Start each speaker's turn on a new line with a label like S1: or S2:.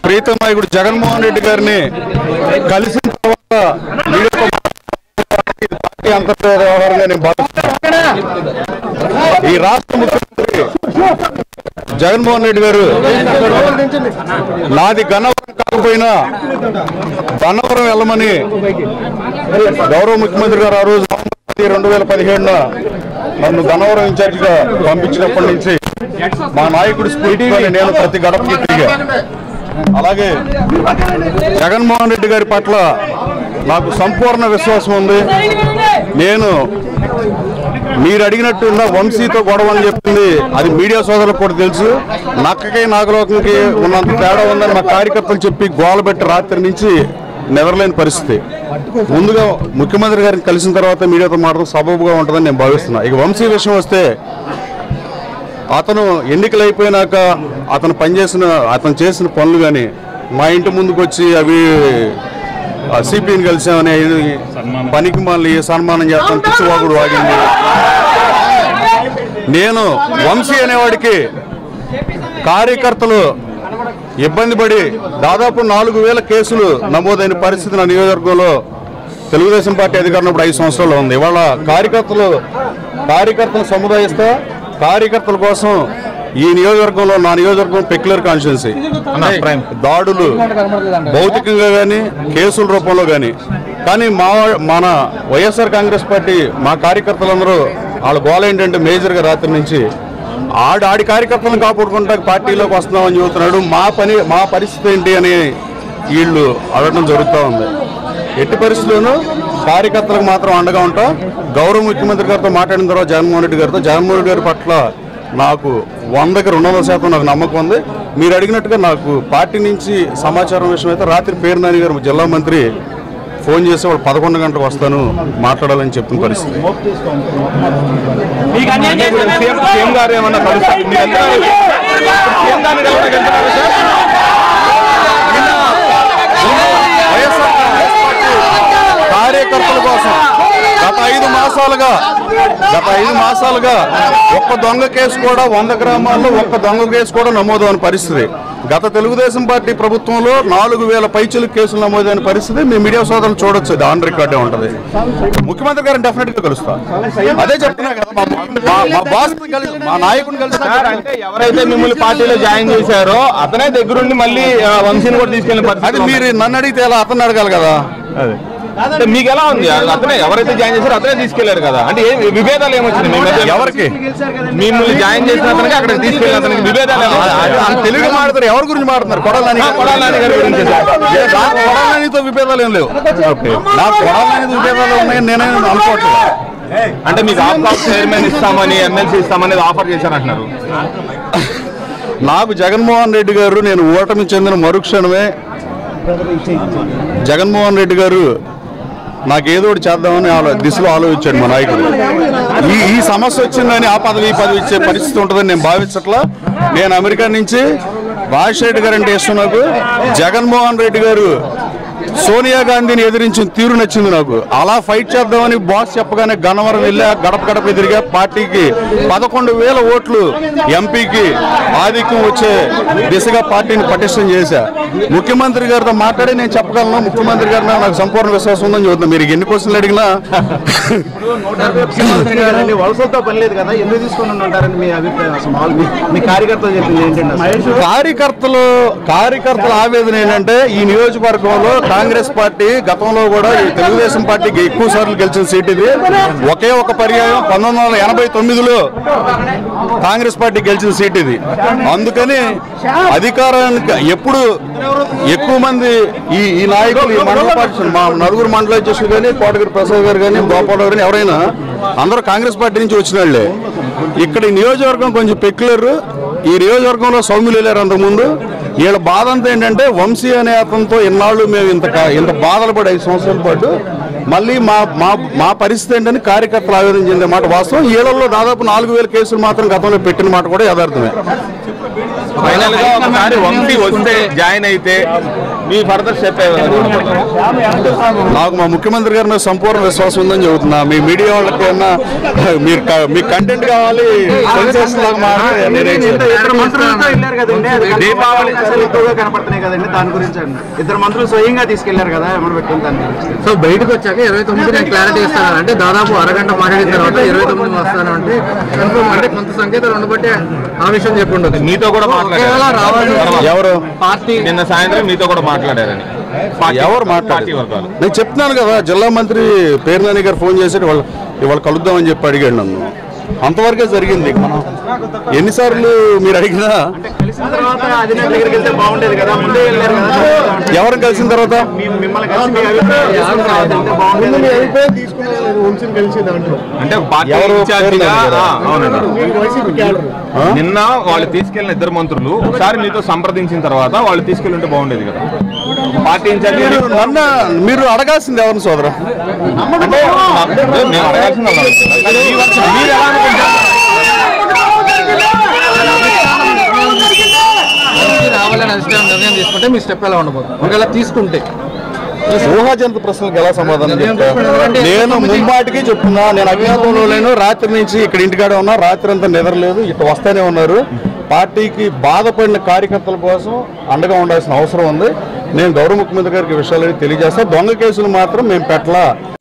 S1: ప్రీత నాయకుడు జగన్మోహన్ రెడ్డి గారిని కలిసిన తర్వాత మీడియాతో మాట్లాడడానికి ఇది పార్టీ అంతర్గత వ్యవహారంగా నేను భావిస్తున్నాను ఈ రాష్ట్ర ముఖ్యమంత్రి జగన్మోహన్ రెడ్డి గారు నాది గన్నవరం కాకపోయినా గన్నవరం వెళ్ళమని గౌరవ ముఖ్యమంత్రి గారు ఆ రోజు నవంబర్ రెండు వేల పదిహేడున నన్ను గన్నవరం ఇన్ఛార్జిగా పంపించినప్పటి నుంచి మా నాయకుడి స్ఫూర్తితోనే నేను ప్రతి గడపకి తిరిగా అలాగే జగన్మోహన్ రెడ్డి గారి పట్ల నాకు సంపూర్ణ విశ్వాసం ఉంది నేను మీరు అడిగినట్టు ఉన్న వంశీతో గొడవ అని చెప్పింది అది మీడియా సోదరులకు కూడా తెలుసు నక్కకి నాగలోకంకి ఉన్నంత తేడా ఉందని మా కార్యకర్తలు చెప్పి గోల పెట్టి రాత్రి నుంచి నెదరలేని పరిస్థితి ముందుగా ముఖ్యమంత్రి గారిని కలిసిన తర్వాత మీడియాతో మాట్లాడడం సబబుగా ఉంటుందని నేను భావిస్తున్నా ఇక వంశీ విషయం వస్తే అతను ఎన్నికలు అయిపోయినాక అతను పనిచేసిన అతను చేసిన పనులు కానీ మా ఇంటి ముందుకు వచ్చి అవి సిపిని కలిసామని పనికి మళ్ళీ సన్మానం చేస్తాం పిచ్చివాగుడు వాగింది నేను వంశీ అనేవాడికి కార్యకర్తలు ఇబ్బంది పడి దాదాపు నాలుగు వేల కేసులు నమోదైన పరిస్థితి నా నియోజకవర్గంలో తెలుగుదేశం పార్టీ అధికారంలో ఇప్పుడు ఐదు సంవత్సరాలు ఉంది ఇవాళ కార్యకర్తలు కార్యకర్తలు సముదాయిస్తా కార్యకర్తల కోసం ఈ నియోజకవర్గంలో నా నియోజకవర్గం పెక్యులర్ కాన్స్టిట్యున్సీ దాడులు భౌతికంగా కానీ కేసుల రూపంలో కానీ కానీ మా మన వైఎస్ఆర్ కాంగ్రెస్ పార్టీ మా కార్యకర్తలందరూ వాళ్ళ గోల ఏంటంటే మేజర్గా రాత్రి నుంచి ఆడు ఆడి కార్యకర్తలను కాపాడుకుంటా పార్టీలోకి వస్తున్నామని చెబుతున్నాడు మా పని మా పరిస్థితి ఏంటి అని వీళ్ళు అడగడం జరుగుతూ ఉంది ఎట్టి పరిస్థితుల్లోనూ కార్యకర్తలకు మాత్రం అండగా ఉంటాం గౌరవ ముఖ్యమంత్రి గారితో మాట్లాడిన తర్వాత జగన్మోహన్ రెడ్డి గారితో జగన్మోహన్ రెడ్డి గారి పట్ల నాకు వందకి రెండు వందల శాతం నాకు నమ్మకం ఉంది మీరు అడిగినట్టుగా నాకు పార్టీ నుంచి సమాచారం విషయం అయితే రాత్రి పేరు నాని గారు జిల్లా మంత్రి ఫోన్ చేసి వాళ్ళు పదకొండు గంటలకు వస్తాను మాట్లాడాలని చెప్పిన పరిస్థితి
S2: సీఎం సీఎం గారు ఏమన్నా కలుస్తారు మీరు వెళ్తున్నారు? సీఎం గారిని కలవడానికి వెళ్తున్నారు సార్
S1: వైఎస్ఆర్ కాంగ్రెస్ పార్టీ కార్యకర్తల కోసం గత ఐదు మాసాలుగా గత ఐదు మాసాలుగా ఒక్క దొంగ కేసు కూడా వంద గ్రామాల్లో ఒక్క దొంగ కేసు కూడా నమోదైన పరిస్థితి గత తెలుగుదేశం పార్టీ ప్రభుత్వంలో నాలుగు వేల పైచులు కేసులు నమోదైన పరిస్థితి మీ మీడియా సోదరులు చూడొచ్చు ఇది ఆన్ రికార్డే ఉంటది ముఖ్యమంత్రి గారిని డెఫినెట్ గా కలుస్తా అదే చెప్తున్నా కదా మా- మా- మా బాస్ కలిసి మా నాయకుడిని కలిసి
S2: సార్ అంటే ఎవరైతే మిమ్మల్ని పార్టీలో జాయిన్ చేశారో అతనే దగ్గరుండి మళ్ళీ ఆ, వంశీని కూడా తీసుకెళ్ళిన
S1: అది
S2: పరిస్థితి
S1: మీరు నన్ను అడిగితే ఎలా అతను అడగాలి కదా
S2: అంటే మీకు ఎలా ఉంది అతనే ఎవరైతే జాయిన్ చేశారో అతనే తీసుకెళ్లారు కదా అంటే ఏ విభేదాలు ఏమొచ్చినాయి మీ మధ్య
S1: ఎవరికి
S2: మిమ్మల్ని జాయిన్ చేసిన అతనికి అక్కడ తీసుకెళ్ళిన అతనికి విభేదాలు ఏమొచ్చినాయి?
S1: అది తెలుగు మాట్లాడతారు ఎవరి గురించి మాట్లాడుతున్నారు కొడాలని
S2: ఆ, కొడాలి నాని గారి గురించి సార్.
S1: నాకు కొడాలనితో విభేదాలు ఏం లేవు నాకు కొడాలనితో విభేదాలు ఉన్నాయని నేనే అనుకోవట్లేదు
S2: అంటే మీకు ఆఫ్ చైర్మన్ ఇస్తామని ఎమ్మెల్సీ ఇస్తామని ఆఫర్ చేశారంటున్నారు
S1: నాకు జగన్మోహన్ రెడ్డి గారు నేను ఓటమి చెందిన మరుక్షణమే జగన్మోహన్ రెడ్డి గారు నాకు ఏదో ఒకటి చేద్దామని ఆలో దిశలో ఆలోచించాడు మా నాయకుడు ఈ ఈ సమస్య వచ్చిందని ఆ పదవి ఈ పదవి ఇచ్చే పరిస్థితి ఉంటుందని నేను భావించట్లా నేను అమెరికా నుంచి రాజశేఖర్ గారు అంటే ఇష్టం నాకు జగన్మోహన్ రెడ్డి గారు సోనియా గాంధీని ఎదిరించిన తీరు నచ్చింది నాకు అలా ఫైట్ చేద్దామని బాస్ చెప్పగానే గన్నవరం వెళ్ళా గడప గడప ఎదిరిగా పార్టీకి పదకొండు వేల ఓట్లు ఎంపీకి ఆధిక్యం వచ్చే దిశగా పార్టీని పటిష్టం చేశా ముఖ్యమంత్రి గారితో మాట్లాడి నేను చెప్పగలను ముఖ్యమంత్రి గారి మీద నాకు సంపూర్ణ విశ్వాసం ఉందని చూద్దాం మీరు ఎన్ని క్వశ్చన్లు అడిగినా
S3: వలసలతో పని లేదు కదా ఎందుకు తీసుకొని ఉంటారని మీ అభిప్రాయం అసలు మామూలు మీ- మీ కార్యకర్తలు చెప్పింది ఏంటండి అసలు?
S1: కార్యకర్తలు కార్యకర్తల ఆవేదన ఏంటంటే ఈ నియోజకవర్గంలో కాంగ్రెస్ పార్టీ గతంలో కూడా ఈ తెలుగుదేశం పార్టీకి ఎక్కువ సార్లు గెలిచిన సీట్ ఇది ఒకే ఒక పర్యాయం పంతొమ్మిది వందల ఎనభై తొమ్మిదిలో కాంగ్రెస్ పార్టీ గెలిచిన సీట్ ఇది అందుకని అధికారానికి ఎప్పుడు ఎక్కువ మంది ఈ ఈ నాయకులు ఈ మండల పార్టీ మా నలుగురు మండల అధ్యక్షులు కానీ కోటగిరి ప్రసాద్ గారు కానీ గోపాలరావు గారు ఎవరైనా అందరూ కాంగ్రెస్ పార్టీ నుంచి వచ్చిన వాళ్ళే ఇక్కడ ఈ నియోజకవర్గం కొంచెం పెక్యులర్ ఈ నియోజకవర్గంలో సౌమ్యులు వెళ్ళారు అంతకుముందు వీళ్ళ బాధ అంతా ఏంటంటే వంశీ అనే అతనితో ఇన్నాళ్ళు మేము ఇంత కా- ఇంత బాధలు పడి ఐదు సంవత్సరాల పాటు మళ్ళీ మా మా మా పరిస్థితి ఏంటని కార్యకర్తలు ఆవేదన చెందే మాట వాస్తవం ఏళ్లలో దాదాపు నాలుగు వేల కేసులు మాత్రం గతంలో పెట్టిన మాట కూడా యథార్థమే
S2: ఫైనల్ గా ఒకసారి వంశీ వస్తే జాయిన్ అయితే మీ ఫర్దర్ స్టెప్
S1: నాకు మా ముఖ్యమంత్రి గారి మీద సంపూర్ణ విశ్వాసం ఉందని చెబుతున్నా మీ మీడియా వాళ్ళకి ఏమన్నా మీరు క- మీకు కంటెంట్ కావాలి సెన్సేషన్ లాగా మారితే నేనేం చేయను.
S3: ఇద్దరు మంత్రులతో వెళ్ళారు కదండి అది దీపావళి అసలు ఎక్కువగా కనపడుతున్నాయి కదండి దాని గురించి అండి ఇద్దరు మంత్రులు స్వయంగా తీసుకెళ్లారు కదా ఎమరు పెట్టుకుని దాని గురించి
S4: సో బయటకు వచ్చాక ఇరవై తొమ్మిది నేను క్లారిటీ ఇస్తాను అంటే దాదాపు అరగంట మాట్లాడిన తర్వాత ఇరవై తొమ్మిది వస్తాను అంటే కన్ఫర్మ్ అంటే కొంత సంకేతాలు ఉండబట్టి ఆ విషయం చెప్పుండదు
S2: మీతో కూడా
S4: ఒకవేళ
S2: మాట్లాడారు
S4: రావాలి
S1: ఎవరు
S4: పార్టీ
S2: నిన్న సాయంత్రం మీతో కూడా మాట్లాడారని పార్టీ-
S1: ఎవరు
S2: పార్టీ
S1: మాట్లాడారు
S2: వర్గాలు
S1: నేను చెప్తున్నాను కదా జిల్లా మంత్రి పేర్నాని గారు ఫోన్ చేసి ఇవాళ ఇవాళ కలుద్దామని చెప్పి అడిగాడు నన్ను అంతవరకే జరిగింది మనం ఎన్నిసార్లు మీరు అడిగినా
S3: కలిసిన తర్వాత అధినేత దగ్గరికి వెళ్తే బాగుండేది కదా ముందే వెళ్ళారు కదా
S1: ఎవరిని కలిసిన తర్వాత
S3: మీ- మిమ్మల్ని కలిసి మీ అభిప్రాయం తీసుకున్న తర్వాత వెళ్తే బాగుండేది
S2: అంటే పార్టీ
S1: ఎవరు
S2: ఇన్ఛార్జిగా
S1: పేర్లు అడిగారా?
S2: ఆ, అవునండి నిన్న వాళ్ళు తీసుకెళ్లిన ఇద్దరు మంత్రులు ఒకసారి మీతో సంప్రదించిన తర్వాత వాళ్ళు తీసుకెళ్ళి ఉంటే బాగుండేది కదా పార్టీ ఇన్ఛార్జి
S1: మీరు నన్న మీరు అడగాల్సింది ఎవరిని సోదరా
S2: అంటే మేము అడగాల్సింది అలా అడుగుతున్నాం. కానీ మీ వర్షన్ మీరు ఎలా అనుకుంటారు
S4: మంచి రావాలని అధిష్టానం నిర్ణయం తీసుకుంటే మీ స్టెప్ ఎలా ఉండబోతుంది ఒకవేళ తీసుకుంటే
S1: ఊహాజనిత ప్రశ్నలకు ఎలా సమాధానం చెప్తా నేను ముమ్మాటికి చెప్తున్నా నేను అజ్ఞాతంలో లేను రాత్రి నుంచి ఇక్కడ ఇంటికాడ ఉన్నా రాత్రి అంతా నిద్రలేదు ఇటు వస్తూనే ఉన్నారు పార్టీకి బాధపడిన కార్యకర్తల కోసం అండగా ఉండాల్సిన అవసరం ఉంది నేను గౌరవ ముఖ్యమంత్రి గారికి ఈ విషయాలని తెలియజేస్తా దొంగ కేసులు మాత్రం మేము పెట్టలా